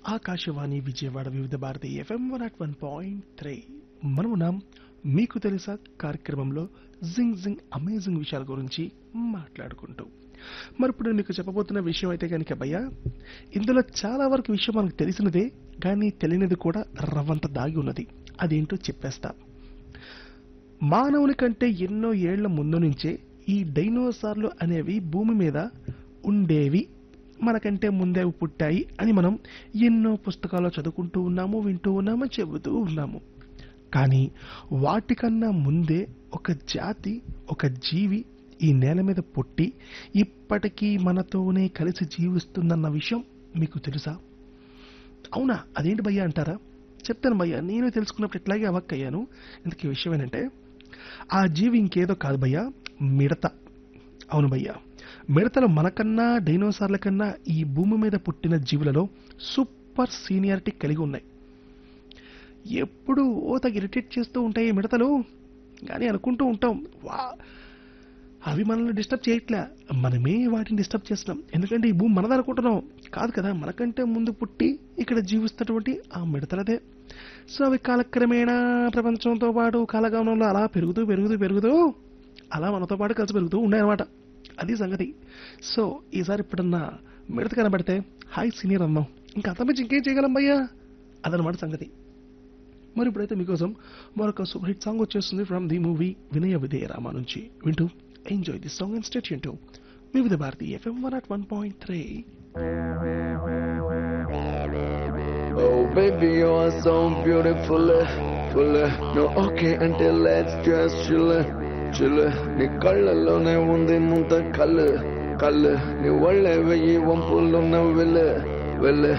Akashvani Vijayawada Vividh Bharati FM one at one point three మనమున్నాం మీకు తెలుసా కార్యక్రమంలో జింగ్ జింగ్ అమేజింగ్ విషయాల గురించి మాట్లాడుకుంటూ మరి ఇప్పుడు నేను మీకు చెప్పబోతున్న విషయం అయితే కనుక భయ్య ఇందులో చాలా వరకు విషయం మనకు తెలిసినదే కానీ తెలియనిది కూడా రవ్వంత దాగి ఉన్నది అదేంటో చెప్పేస్తా మానవుని కంటే ఎన్నో ఏళ్ల ముందు నుంచే ఈ డైనోసార్లు అనేవి భూమి మీద ఉండేవి మనకంటే ముందే అవి పుట్టాయి అని మనం ఎన్నో పుస్తకాల్లో చదువుకుంటూ ఉన్నాము వింటూ ఉన్నాము చెబుతూ ఉన్నాము కానీ వాటికన్నా ముందే ఒక జాతి ఒక జీవి ఈ నేల మీద పుట్టి ఇప్పటికీ మనతోనే కలిసి జీవిస్తుందన్న విషయం మీకు తెలుసా అవునా అదేంటి భయ్య అంటారా చెప్తాను భయ్య నేను తెలుసుకున్నప్పుడు ఇట్లాగే అవక్కయ్యాను ఇందుకు విషయం ఏంటంటే ఆ జీవి ఇంకేదో కాదు భయ్య మిడత అవును భయ్య మిడతలు మనకన్నా డైనోసార్ల కన్నా ఈ భూమి మీద పుట్టిన జీవులలో సూపర్ సీనియారిటీ కలిగి ఉన్నాయి ఎప్పుడు ఓ తగ్గ ఇరిటేట్ చేస్తూ ఉంటాయి ఈ మిడతలు కానీ అనుకుంటూ ఉంటాం వా అవి మనల్ని డిస్టర్బ్ చేయట్లే మనమే వాటిని డిస్టర్బ్ చేస్తున్నాం ఎందుకంటే ఈ భూమి మనది అనుకుంటున్నాం కాదు కదా మనకంటే ముందు పుట్టి ఇక్కడ జీవిస్తున్నటువంటి ఆ మిడతలదే సో అవి కాలక్రమేణా ప్రపంచంతో పాటు కాలగమనంలో అలా పెరుగుతూ పెరుగుతూ పెరుగుతూ అలా మనతో పాటు కలిసి పెరుగుతూ ఉన్నాయన్నమాట అది సంగతి సో ఈసారి ఇప్పుడన్నా మిడత కనబడితే హాయ్ సీనియర్ అన్నాం ఇంకా అంతమించి ఇంకేం చేయగలం భయ్యా అదనమాట సంగతి మరి ఇప్పుడైతే మీకోసం మరొక సూపర్ హిట్ సాంగ్ వచ్చేస్తుంది from the movie Vinaya Vidheya Rama నుంచి వింటూ enjoy the song and stay tuned to Vividh Bharati FM one at one point three Oh baby, you are so beautiful, full. No okay until let's just chill, chill. నీ కళ్ళలోనే ఉంది ముంత కళ్ళు కళ్ళు నీ ఒళ్ళే వెయ్యి వంపులున్న వెళ్ళ వెళ్ళ